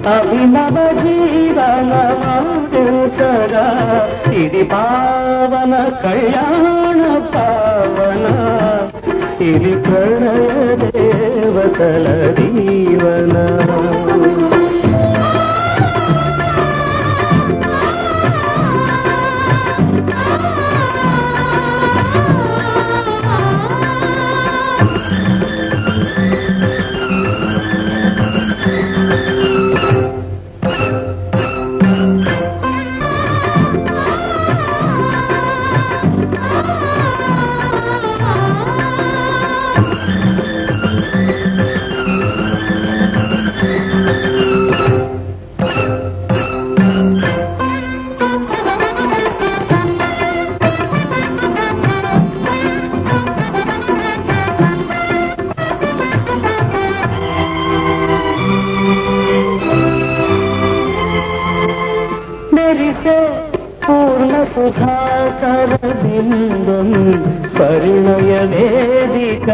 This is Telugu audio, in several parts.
అభినవ జీవనమాచగా ఇది పావన కళ్యాణ పావన ఇది ప్రణయ దేవతల దీవన మెరిసే పూర్ణ సుధాకర బిందం పరిణయ వేదిక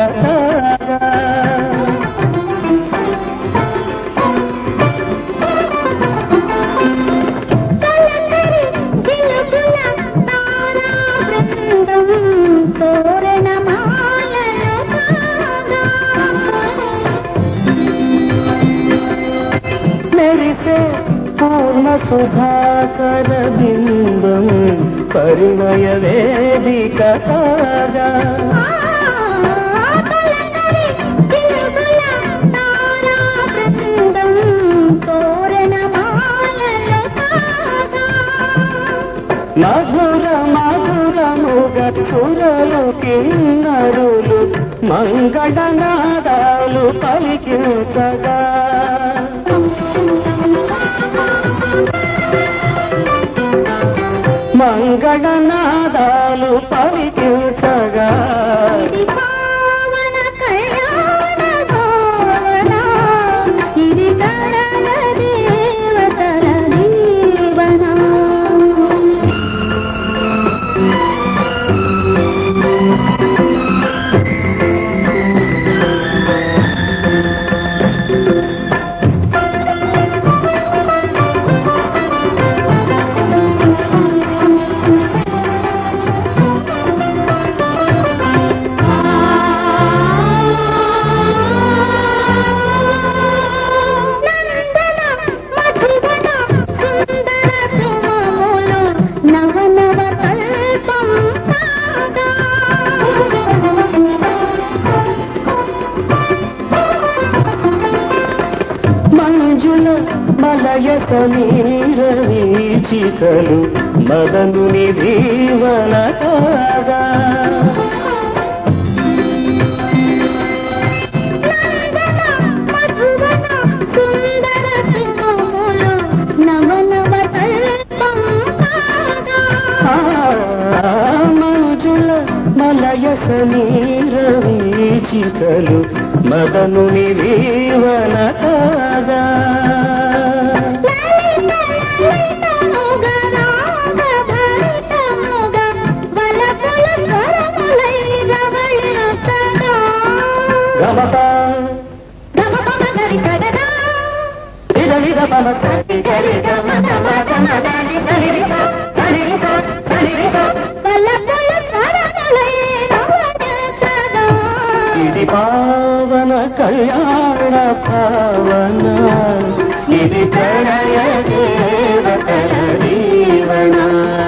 మెరిసే పూర్ణ సుధాకర బిందం పరిణయ వేదిక కాగా మధుర మధురముగ చురలు కిన్నరులు మంగళనాదాలు పలికించగా మంగళనాదాలు పలికించగా ఇది పావన కళ్యాణ భావన ఇది కరణ దేవతల దీవన నందన మధువన సుందర సుమములు నవ నవ కల్పం సాగా మంజుల మలయ సమీర వీచికలు మదనుని దీవన కాగా నందన మధువన సుందర సుమములు నవ నవ కల్పం సాగా ఆ, మంజుల మలయ సమీర వీచికలు మదనుని దీవన కాగా గమప ఇద ఇద పమ సరి గరి గమ గమ గమ దని దని రిస దని రిస దని రిస ఇది పావన కళ్యాణ పావన ఇది ప్రణయ దేవతల దీవన